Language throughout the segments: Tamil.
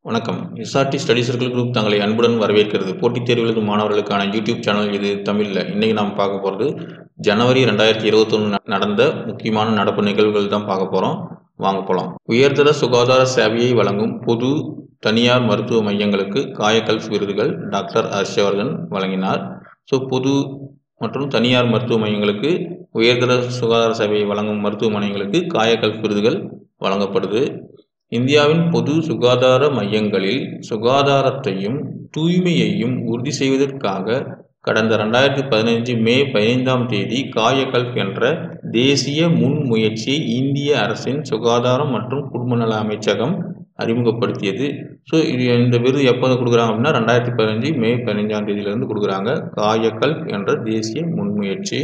வணக்கம் எஸ்ஆர்டி ஸ்டடி சர்க்கிள் குரூப் தங்களை அன்புடன் வரவேற்கிறது போட்டித் தேர்வு எழுதும் மாணவர்களுக்கான யூடியூப் சேனல் இது தமிழில் இன்றைக்கி நாம் பார்க்க போகிறது ஜனவரி ரெண்டாயிரத்தி இருபத்தொன்று நடந்த முக்கியமான நடப்பு நிகழ்வுகள் தான் பார்க்க போகிறோம் வாங்க போகலாம் உயர்தர சுகாதார சேவையை வழங்கும் பொது தனியார் மருத்துவ மையங்களுக்கு காயக்கல்ஃப் விருதுகள் டாக்டர் ஹர்ஷவர்தன் வழங்கினார் ஸோ பொது மற்றும் தனியார் மருத்துவ மையங்களுக்கு உயர்தர சுகாதார சேவையை வழங்கும் மருத்துவமனைகளுக்கு காயக்கல்ஃப் விருதுகள் வழங்கப்படுது இந்தியாவின் பொது சுகாதார மையங்களில் சுகாதாரத்தையும் தூய்மையையும் உறுதி செய்வதற்காக கடந்த ரெண்டாயிரத்தி பதினைஞ்சு மே பதினைந்தாம் தேதி காயகல்ப் என்ற தேசிய முன்முயற்சியை இந்திய அரசின் சுகாதாரம் மற்றும் குடும்ப நல அமைச்சகம் அறிமுகப்படுத்தியது ஸோ இது இந்த விருது எப்போ கொடுக்குறாங்க அப்படின்னா ரெண்டாயிரத்தி பதினஞ்சு மே பதினைஞ்சாம் தேதியிலேருந்து கொடுக்குறாங்க காயகல்ப் என்ற தேசிய முன்முயற்சி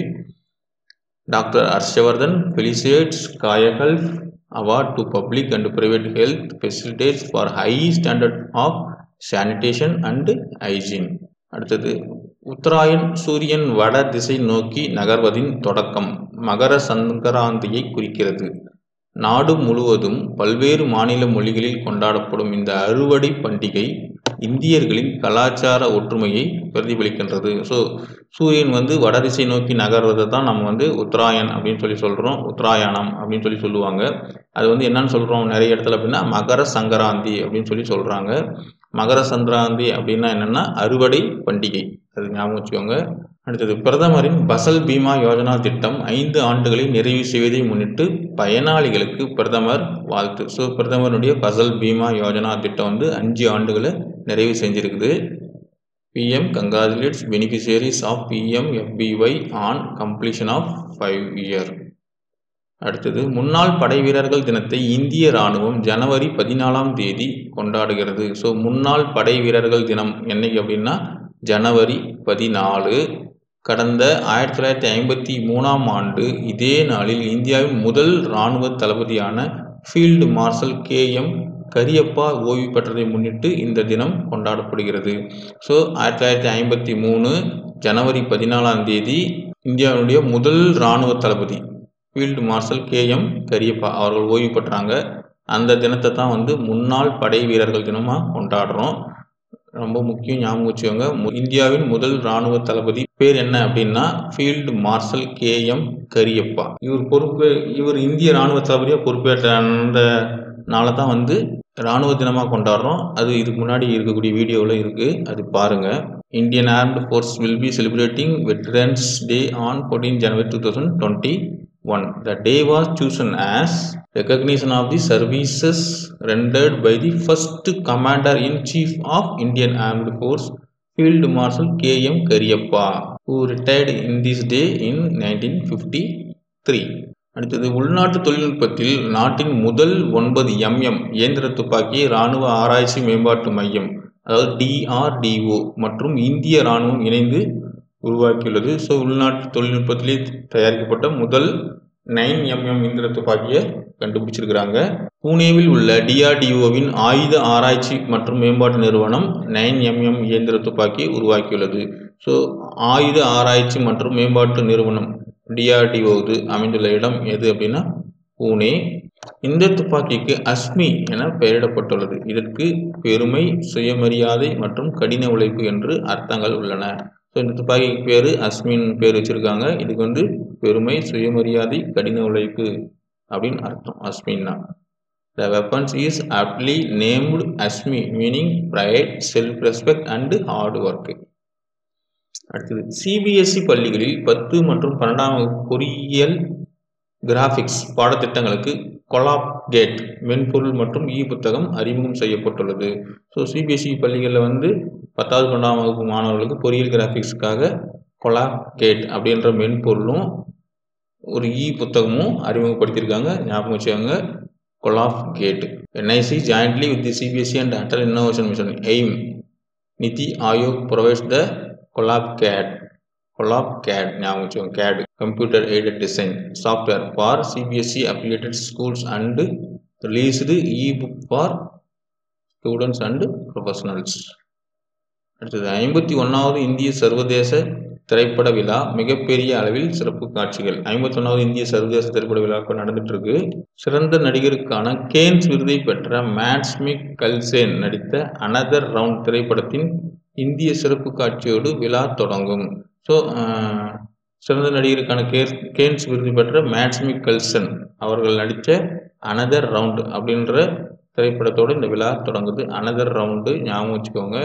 doctor Harshvardhan felicitates Kayakalp award to public and private health facilities for high standard of sanitation and hygiene அடுத்தது உத்தராயன் சூரியன் வட திசை நோக்கி நகர்வதின் தொடக்கம் மகர சங்கராந்தியை குறிக்கிறது நாடு முழுவதும் பல்வேறு மாநில மொழிகளில் கொண்டாடப்படும் இந்த அறுவடை பண்டிகை இந்தியர்களின் கலாச்சார ஒற்றுமையை பிரதிபலிக்கின்றது ஸோ சூரியன் வந்து வடதிசை நோக்கி நகர்வதை தான் நம்ம வந்து உத்தராயன் அப்படின்னு சொல்லி சொல்கிறோம் உத்தராயணம் அப்படின்னு சொல்லி சொல்லுவாங்க அது வந்து என்னன்னு சொல்கிறோம் நிறைய இடத்துல அப்படின்னா மகர சங்கராந்தி அப்படின்னு சொல்லி சொல்கிறாங்க மகர சங்கராந்தி அப்படின்னா என்னென்னா அறுவடை பண்டிகை அது ஞாபகம் வச்சுக்கோங்க அடுத்தது பிரதமரின் பசல் பீமா யோஜனா திட்டம் ஐந்து ஆண்டுகளை நிறைவு செய்வதை முன்னிட்டு பயனாளிகளுக்கு பிரதமர் வாழ்த்து ஸோ பிரதமருடைய பசல் பீமா யோஜனா திட்டம் வந்து அஞ்சு ஆண்டுகளை நிறைவு செஞ்சிருக்குது PM congratulates beneficiaries of PM FBY on completion of five year அடுத்தது முன்னாள் படை வீரர்கள் தினத்தை இந்திய இராணுவம் ஜனவரி பதினாலாம் தேதி கொண்டாடுகிறது ஸோ முன்னாள் படை வீரர்கள் தினம் என்னைக்கு அப்படின்னா ஜனவரி பதினாலு கடந்த ஆயிரத்தி தொள்ளாயிரத்தி ஐம்பத்தி மூணாம் ஆண்டு இதே நாளில் இந்தியாவின் முதல் இராணுவ தளபதியான field marshal K M Cariappa ஓய்வு பெற்றதை முன்னிட்டு இந்த தினம் கொண்டாடப்படுகிறது ஸோ ஆயிரத்தி தொள்ளாயிரத்தி ஐம்பத்தி மூணு ஜனவரி பதினாலாம் தேதி இந்தியாவுடைய முதல் இராணுவ தளபதி field marshal K M Cariappa அவர்கள் ஓய்வு பெற்றாங்க அந்த தினத்தை தான் வந்து முன்னாள் படை வீரர்கள் தினமாக கொண்டாடுறோம் ரொம்ப முக்கியம் ஞாபகம் வச்சுக்கோங்க இந்தியாவின் முதல் இராணுவ தளபதி பேர் என்ன அப்படின்னா field marshal K M Cariappa இவர் பொறுப்பு இவர் இந்திய இராணுவ தளபதியாக பொறுப்பேற்ற அந்த நாளை தான் வந்து இராணுவ தினமாக கொண்டாடுறோம் அது இதுக்கு முன்னாடி இருக்கக்கூடிய வீடியோவில் இருக்குது அது பாருங்கள் Indian armed force will be celebrating veterans day on fourteen January two thousand twenty one the day was chosen as recognition of the services rendered by the first commander in chief of Indian Armed Force Field Marshal K.M. Kariyappa who retired in this day in 1953 அடுத்தது உள்நாட்டு தொழில்நுட்பத்தில் நாட்டின் முதல் ஒன்பது எம்எம் இயந்திர துப்பாக்கி இராணுவ ஆராய்ச்சி மேம்பாட்டு மையம் அதாவது டிஆர்டிஓ மற்றும் இந்திய இராணுவம் இணைந்து உருவாக்கியுள்ளது ஸோ உள்நாட்டு தொழில்நுட்பத்திலே தயாரிக்கப்பட்ட முதல் நைன் எம்எம் இயந்திர துப்பாக்கியை கண்டுபிடிச்சிருக்கிறாங்க பூனேவில் உள்ள டிஆர்டிஓவின் ஆயுத ஆராய்ச்சி மற்றும் மேம்பாட்டு நிறுவனம் நைன் எம்எம் இயந்திர துப்பாக்கி உருவாக்கியுள்ளது ஸோ ஆயுத ஆராய்ச்சி மற்றும் மேம்பாட்டு நிறுவனம் டிஆர்டிஓ இது அமைந்துள்ள இடம் எது அப்படின்னா பூனே இந்த துப்பாக்கிக்கு அஸ்மி என பெயரிடப்பட்டுள்ளது இதற்கு பெருமை சுயமரியாதை மற்றும் கடின உழைப்பு என்று அர்த்தங்கள் உள்ளன ஸோ இந்த துப்பாக்கிக்கு பேர் அஸ்மின் பேர் வச்சுருக்காங்க இதுக்கு வந்து பெருமை சுயமரியாதை கடின உழைப்பு அப்படின்னு அர்த்தம் அஸ்மின்னா the weapons is aptly named Asmi meaning pride self respect and hard work அடுத்தது சிபிஎஸ்இ பள்ளிகளில் பத்து மற்றும் பன்னெண்டாம் வகுப்பு பொறியியல் கிராஃபிக்ஸ் பாடத்திட்டங்களுக்கு கொலாப் கேட் மென்பொருள் மற்றும் இ புத்தகம் அறிமுகம் செய்யப்பட்டுள்ளது ஸோ சிபிஎஸ்இ பள்ளிகளில் வந்து பத்தாவது பன்னெண்டாம் வகுப்பு மாணவர்களுக்கு பொறியியல் கிராஃபிக்ஸ்க்காக கொலாப் கேட் அப்படின்ற மென்பொருளும் ஒரு இ புத்தகமும் அறிமுகப்படுத்தியிருக்காங்க ஞாபகம் வச்சுக்கோங்க CollabCAD NIC jointly with the CBSE and Atal innovation mission AIM NITI Aayog provides the CollabCAD CollabCAD ஞாபகம் வச்சுக்கோங்க CAD computer aided design software for CBSE affiliated schools and released e book for students and professionals அடுத்தது ஐம்பத்தி ஒன்றாவது இந்திய சர்வதேச திரைப்பட விழா மிகப்பெரிய அளவில் சிறப்பு காட்சிகள் ஐம்பத்தொன்னாவது இந்திய சர்வதேச திரைப்பட விழாக்கள் நடந்துட்டு இருக்கு சிறந்த நடிகருக்கான கேன்ஸ் விருதை பெற்ற மேட்ஸ்மிக் கல்சேன் நடித்த அனதர் ரவுண்ட் திரைப்படத்தின் இந்திய சிறப்பு காட்சியோடு விழா தொடங்கும் ஸோ சிறந்த நடிகருக்கான கேஸ் கேன்ஸ் விருது பெற்ற மேட்ஸ்மிக் கல்சன் அவர்கள் நடித்த அனதர் ரவுண்டு அப்படின்ற திரைப்படத்தோடு இந்த விழா தொடங்குது அனதர் ரவுண்டு ஞாபகம் வச்சுக்கோங்க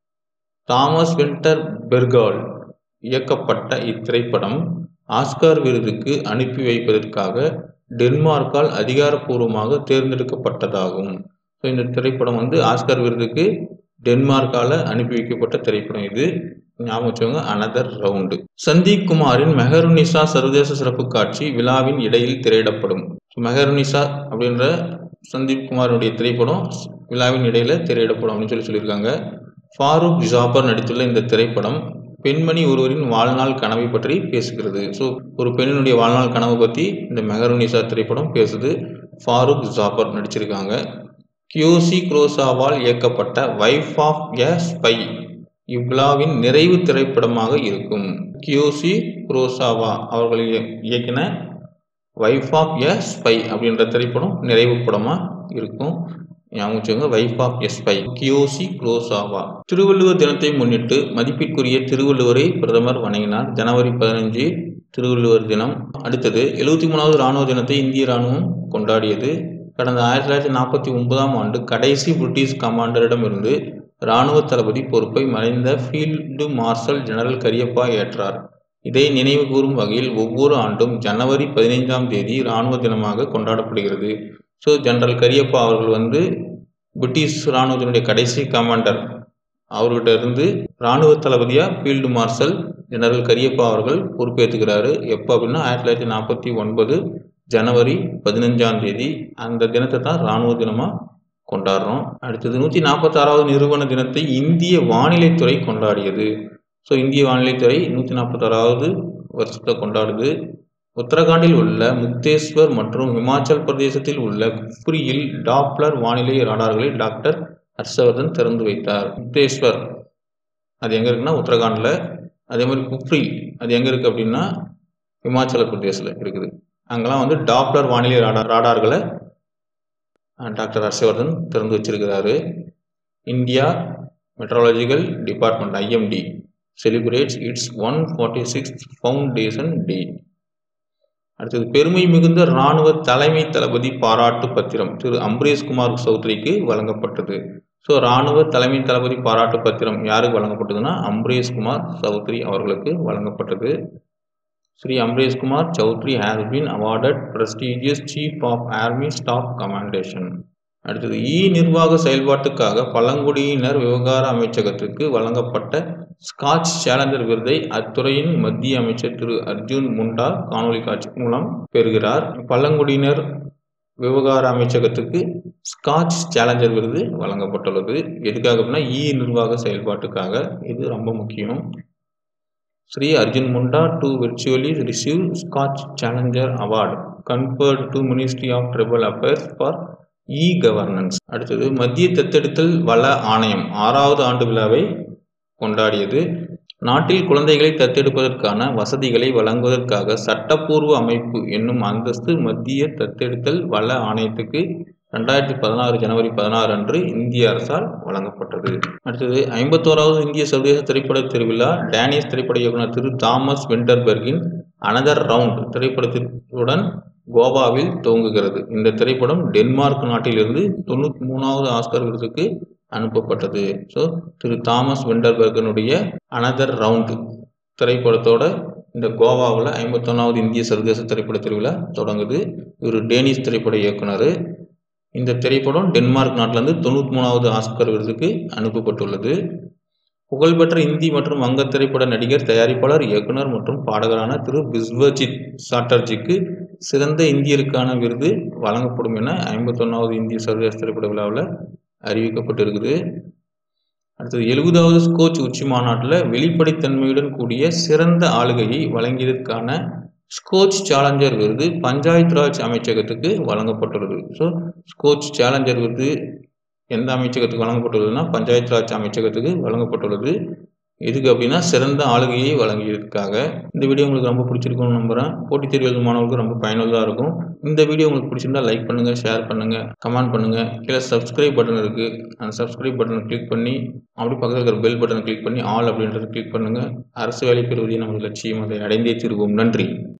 தாமஸ் வின்டர் பெர்கால் இயக்கப்பட்ட இத்திரைப்படம் ஆஸ்கார் விருதுக்கு அனுப்பி வைப்பதற்காக டென்மார்க்கால் அதிகாரப்பூர்வமாக தேர்ந்தெடுக்கப்பட்டதாகும் ஸோ இந்த திரைப்படம் வந்து ஆஸ்கார் விருதுக்கு டென்மார்க்கால் அனுப்பி வைக்கப்பட்ட திரைப்படம் இது ஞாபகம் வச்சுக்கோங்க அனதர் ரவுண்டு சந்தீப் குமாரின் மெஹருனிசா சர்வதேச சிறப்பு காட்சி விழாவின் இடையில் திரையிடப்படும் மெஹருனிசா அப்படின்ற சந்தீப் குமாருடைய திரைப்படம் விழாவின் இடையில திரையிடப்படும் அப்படின்னு சொல்லி சொல்லியிருக்காங்க ஃபாரூக் ஜாபர் நடித்துள்ள இந்த திரைப்படம் பெண்மணி ஒருவரின் வாழ்நாள் கனவை பற்றி பேசுகிறது ஸோ ஒரு பெண்ணினுடைய வாழ்நாள் கனவு பற்றி இந்த மெஹருனிசா திரைப்படம் பேசுது ஃபாரூக் ஜாபர் நடிச்சிருக்காங்க கியோசி குரோசாவால் இயக்கப்பட்ட வைஃப் ஆஃப் எ ஸ்பை இவ்விழாவின் நிறைவு திரைப்படமாக இருக்கும் கியோசி குரோசாவா அவர்கள் இயக்கின வைஃப் ஆஃப் எ ஸ்பை அப்படின்ற திரைப்படம் நிறைவு படமாக இருக்கும் ஞாபகம் wife of a spy Kiyoshi Kurosawa Thiruvalluvar தினத்தை முன்னிட்டு மதிப்பிற்குரிய திருவள்ளுவரை பிரதமர் வணங்கினார் ஜனவரி பதினஞ்சு திருவள்ளுவர் தினம் அடுத்தது எழுபத்தி மூணாவது இராணுவ தினத்தை இந்திய இராணுவம் கொண்டாடியது கடந்த ஆயிரத்தி தொள்ளாயிரத்தி நாற்பத்தி ஒன்பதாம் ஆண்டு கடைசி பிரிட்டிஷ் கமாண்டரிடமிருந்து இராணுவ தளபதி பொறுப்பை மறைந்த ஃபீல்டு மார்ஷல் ஜெனரல் கரியப்பா ஏற்றார் இதை நினைவு கூறும் வகையில் ஒவ்வொரு ஆண்டும் ஜனவரி பதினைந்தாம் தேதி இராணுவ தினமாக கொண்டாடப்படுகிறது ஸோ ஜெனரல் கரியப்பா அவர்கள் வந்து பிரிட்டிஷ் இராணுவத்தினுடைய கடைசி கமாண்டர் அவர்கிட்ட இருந்து இராணுவ தளபதியாக ஃபீல்டு மார்ஷல் ஜெனரல் கரியப்பா அவர்கள் பொறுப்பேற்றுக்கிறாரு எப்போ அப்படின்னா ஆயிரத்தி தொள்ளாயிரத்தி நாற்பத்தி ஒன்பது ஜனவரி பதினஞ்சாம் தேதி அந்த தினத்தை தான் இராணுவ தினமாக கொண்டாடுறோம் அடுத்தது நூற்றி நாற்பத்தாறாவது நிறுவன தினத்தை இந்திய வானிலைத்துறை கொண்டாடியது ஸோ இந்திய வானிலைத்துறை நூற்றி நாற்பத்தாறாவது வருஷத்தை கொண்டாடுது உத்தரகாண்டில் உள்ள முக்தேஸ்வர் மற்றும் இமாச்சல் பிரதேசத்தில் உள்ள குஃப்ரியில் டாப்ளர் வானிலை ராடார்களை டாக்டர் ஹர்ஷவர்தன் திறந்து வைத்தார் முக்தேஸ்வர் அது எங்கே இருக்குன்னா உத்தரகாண்டில் அதே மாதிரி குஃப்ரி அது எங்கே இருக்குது அப்படின்னா இமாச்சல பிரதேசில் இருக்குது அங்கெல்லாம் வந்து டாப்ளர் வானிலை ராடார் ராடார்களை டாக்டர் ஹர்ஷவர்தன் திறந்து வச்சிருக்கிறாரு India meteorological department IMD celebrates its one forty six foundation day அடுத்தது பெருமை மிகுந்த இராணுவ தலைமை தளபதி பாராட்டு பத்திரம் திரு அம்பரீஷ் குமார் சௌத்ரிக்கு வழங்கப்பட்டது ஸோ இராணுவ தலைமை தளபதி பாராட்டு பத்திரம் யாருக்கு வழங்கப்பட்டதுன்னா அம்பரீஷ் குமார் சௌத்ரி அவர்களுக்கு வழங்கப்பட்டது Shri Ambaresh Kumar Chaudhary has been awarded prestigious chief of army staff commendation அடுத்தது இ நிர்வாக செயல்பாட்டுக்காக பழங்குடியினர் விவகார அமைச்சகத்துக்கு வழங்கப்பட்ட ஸ்காட்ச் சேலஞ்சர் விருதை அத்துறையின் மத்திய அமைச்சர் திரு அர்ஜுன் முண்டா காணொலி காட்சி மூலம் பெறுகிறார் பழங்குடியினர் விவகார அமைச்சகத்துக்கு ஸ்காட்ச் சேலஞ்சர் விருது வழங்கப்பட்டுள்ளது எதுக்காக அப்படின்னா இ நிர்வாக செயல்பாட்டுக்காக இது ரொம்ப முக்கியம் Sri Arjun Munda to virtually receive Scotch Challenger Award conferred to Ministry of Tribal Affairs for இ-கவர்னன்ஸ் அடுத்தது மத்திய தத்தெடுத்தல் வள ஆணையம் ஆறாவது ஆண்டு விழாவை கொண்டாடியது நாட்டில் குழந்தைகளை தத்தெடுப்பதற்கான வசதிகளை வழங்குவதற்காக சட்டப்பூர்வ அமைப்பு என்னும் அந்தஸ்து மத்திய தத்தெடுத்தல் வள ஆணையத்துக்கு ரெண்டாயிரத்தி பதினாறு ஜனவரி பதினாறு அன்று இந்திய அரசால் வழங்கப்பட்டது அடுத்தது ஐம்பத்தோராவது இந்திய சர்வதேச திரைப்பட திருவிழா டேனிஷ் திரைப்பட இயக்குனர் திரு தாமஸ் வெண்டர்பர்கின் அனதர் ரவுண்ட் திரைப்படத்துடன் கோவாவில் துவங்குகிறது இந்த திரைப்படம் டென்மார்க் நாட்டிலிருந்து தொண்ணூற்றி மூணாவது ஆஸ்கர் விருதுக்கு அனுப்பப்பட்டது ஸோ திரு தாமஸ் வெண்டர்பர்கனுடைய அனதர் ரவுண்டு திரைப்படத்தோட இந்த கோவாவில் ஐம்பத்தொன்னாவது இந்திய சர்வதேச திரைப்பட திருவிழா தொடங்குது இவர் டேனிஷ் திரைப்பட இயக்குனர் இந்த திரைப்படம் டென்மார்க் நாட்டிலேருந்து தொண்ணூற்றி மூணாவது ஆஸ்கர் விருதுக்கு அனுப்பப்பட்டுள்ளது புகழ்பெற்ற இந்தி மற்றும் வங்க திரைப்பட நடிகர் தயாரிப்பாளர் இயக்குனர் மற்றும் பாடகரான திரு விஸ்வஜித் சாட்டர்ஜிக்கு சிறந்த இந்தியருக்கான விருது வழங்கப்படும் என ஐம்பத்தொன்னாவது இந்திய சர்வதேச திரைப்பட விழாவில் அறிவிக்கப்பட்டிருக்குது அடுத்தது எழுபதாவது ஸ்கோச் உச்சி மாநாட்டில் வெளிப்படைத்தன்மையுடன் கூடிய சிறந்த ஆளுகையை வழங்கியதற்கான ஸ்கோச் சேலஞ்சர் விருது பஞ்சாயத் ராஜ் அமைச்சகத்துக்கு வழங்கப்பட்டுள்ளது ஸோ ஸ்கோச் சேலஞ்சர் விருது எந்த அமைச்சகத்துக்கு வழங்கப்பட்டுள்ளதுன்னா பஞ்சாயத் ராஜ் அமைச்சகத்துக்கு வழங்கப்பட்டுள்ளது எதுக்கு அப்படின்னா சிறந்த ஆளுகையை வழங்கியதுக்காக இந்த வீடியோ உங்களுக்கு ரொம்ப பிடிச்சிருக்கும்னு நம்புகிறேன் போட்டித் தேர்வு எழுதும் மாணவர்களுக்கு ரொம்ப பயனுள்ளதாக இருக்கும் இந்த வீடியோ உங்களுக்கு பிடிச்சிருந்தா லைக் பண்ணுங்கள் ஷேர் பண்ணுங்கள் கமெண்ட் பண்ணுங்கள் கீழே சப்ஸ்கிரைப் பட்டன் இருக்குது அந்த சப்ஸ்கிரைப் பட்டனை கிளிக் பண்ணி அப்படி பக்கத்தில் இருக்கிற பெல் பட்டனை கிளிக் பண்ணி ஆல் அப்படின்றத கிளிக் பண்ணுங்கள் அரசு வேலை பெறுவதே நமது லட்சியம் அதை அடைந்தே தீர்வோம் நன்றி